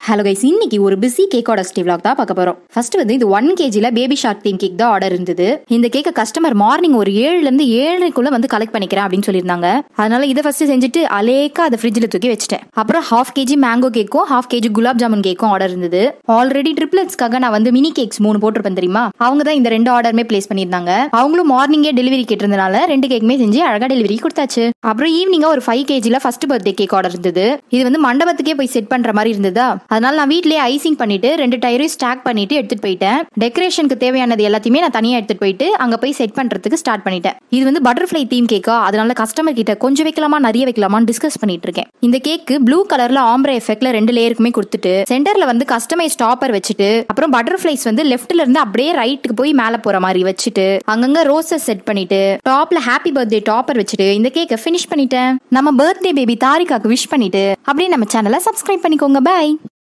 hello guys இன்னைக்கு ஒரு busy கேக்கோட stay vlog தான் பார்க்க போறோம் ஃபர்ஸ்ட் வந்து இது ஒன் கேஜில பேபி ஷார்க் தீம் கேக் தான் ஆர்டர் இருந்தது இந்த கேக்கை கஸ்டமர் மார்னிங் ஒரு ஏழுல இருந்து ஏழரைக்குள்ள வந்து கலெக்ட் பண்ணிக்கிறேன் அப்படின்னு சொல்லியிருந்தாங்க அதனால இதை ஃபர்ஸ்ட் செஞ்சுட்டு அலேக்கா அதை ஃப்ரிட்ஜில் தூக்கி வச்சிட்டேன் அப்புறம் ஹாஃப் கேஜி மேங்கோ கேக்கும் ஹாஃப் கேஜி குலாப் ஜாமுன் கேக்கும் ஆர்டர் இருந்தது ஆல்ரெடி ட்ரிப்ளெட்ஸ்க்காக நான் வந்து மினி கேக்ஸ் மூணு போட்டிருப்பேன் தெரியுமா அவங்க தான் இந்த ரெண்டு ஆர்டருமே பிளேஸ் பண்ணியிருந்தாங்க அவங்களும் மார்னிங்கே டெலிவரி கேட்டிருந்தனால ரெண்டு கேக்குமே செஞ்சு அழகா டெலிவரி கொடுத்தாச்சு அப்புறம் ஈவினிங்கா ஒரு ஃபைவ் கேஜில ஃபர்ஸ்ட் பர்த்டே கேக் ஆர்டர் இருந்தது இது வந்து மண்டபத்துக்கே போய் செட் பண்ற மாதிரி இருந்ததா அதனால நான் வீட்லயே ஐசிங் பண்ணிட்டு ரெண்டு டயரையும் ஸ்டாக் பண்ணிட்டு எடுத்துட்டு போயிட்டேன் டெக்கரேஷனுக்கு தேவையானது எல்லாத்தையுமே நான் தனியா எடுத்துட்டு போயிட்டு அங்க போய் செட் பண்றதுக்கு ஸ்டார்ட் பண்ணிட்டேன் இது வந்து பட்டர்ஃப்ளை தீம் கேக்கா அதனால கஸ்டமர் கிட்ட கொஞ்சம் வைக்கலாமா நிறைய வைக்கலாமான்னு டிஸ்கஸ் பண்ணிட்டு இருக்கேன் இந்த கேக்கு ப்ளூ கலர்ல ஆம்பரே எஃபெக்ட்ல ரெண்டு லேயருக்குமே கொடுத்துட்டு சென்டர்ல வந்து கஸ்டமைஸ் டாப்பர் வச்சுட்டு அப்புறம் பட்டர்ஃப்ளைஸ் வந்து லெஃப்ட்ல இருந்து அப்படியே ரைட்டுக்கு போய் மேல போற மாதிரி வச்சுட்டு அங்கங்க ரோசஸ் செட் பண்ணிட்டு டாப்ல ஹாப்பி பர்த்டே டாப்பர் வச்சுட்டு இந்த கேக்கை ஃபினிஷ் பண்ணிட்டேன் நம்ம பர்த்டே பேபி தாரிகாக்கு விஷ் பண்ணிட்டு அப்படியே நம்ம சேனலை சப்ஸ்கிரைப் பண்ணிக்கோங்க பை